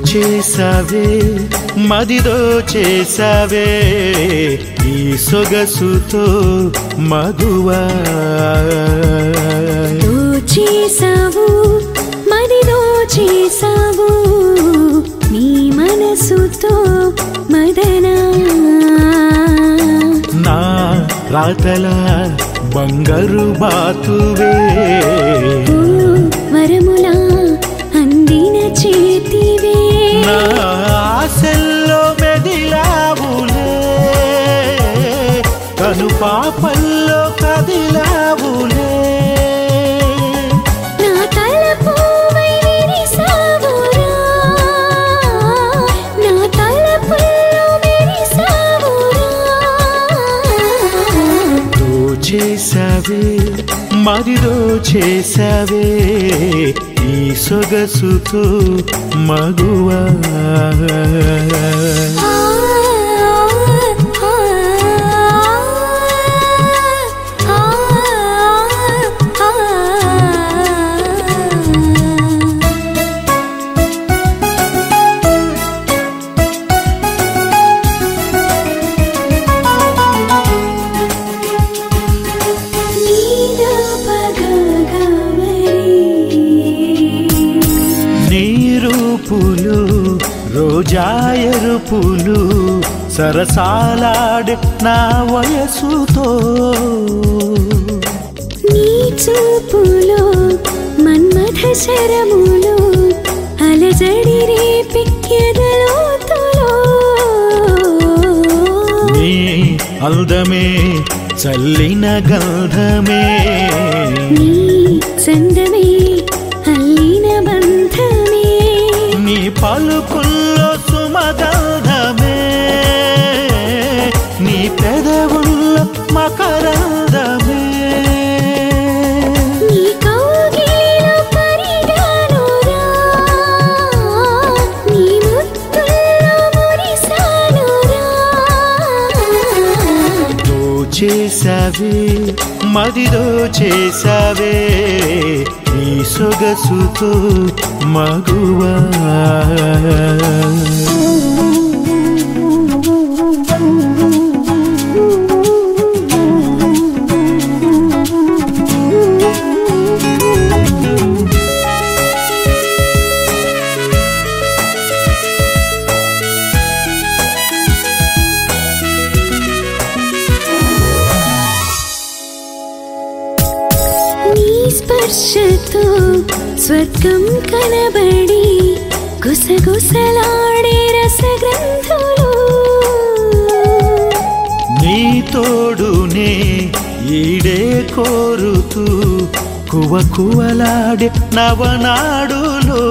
చేసావే మదిదో చేసావే ఈ సొగసుతో మగువా చేసావు మదిదో చేసావు నీ మనసుతో మదనా నా రాతల బంగారు బాతువే ఓ వరములా అందిన చేతివే నా ఆశల్లో మెదిలావులే కను పాపల్లో కదిలావులే నా తలపువై విరిసావురా నా తలపుల్లో విరిసావురా చేసావే మదిలో చేసావే ఈ సొగసుతో మగువా ఆ ఆ ఆ నీద పగగవరి నీ రూపులు రోజాయరుపులు సరసాలాడే నా వయసుతో నీ చూపులో మన్మథ శరములో అలజడి రేపి ఎదలోతులో నీ అందమే చల్లిన గంధమే నీ సందమే అల్లిన బంధమే నీ పలుకుల్లో సుమగంధమే నీ పెదవుల్లో మకరందమే నీ కౌగిలిలో పరిగానురా నీ ముత్తుల్లో మురిసానురా దో చేసావే మదిదో చేసావే ఈ సొగసుతో మగువా నీ స్పర్శతో స్వర్గం కనబడి గుసగుసలాడే రసగ్రంథులు నీ తోడునే ఈడే కోరుతూ కువ కువలాడే నవనాడులో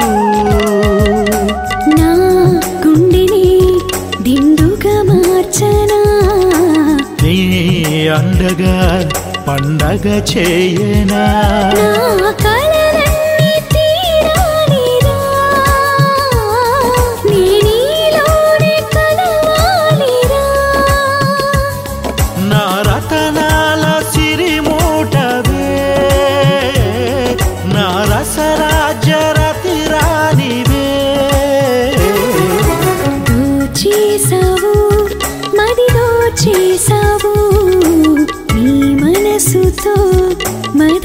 నా గుండెని దిండుగా మార్చనా నీ అండగా పండగ చేయనా నా కలలన్నీ తీరాలిరా నీ నీలోనే కలవాలిరా నా రతనాల సిరిమూటవే నా రసరాజ్య రతిరానివే దోచేసావు మది దోచేసావు నీ మనసుతో మద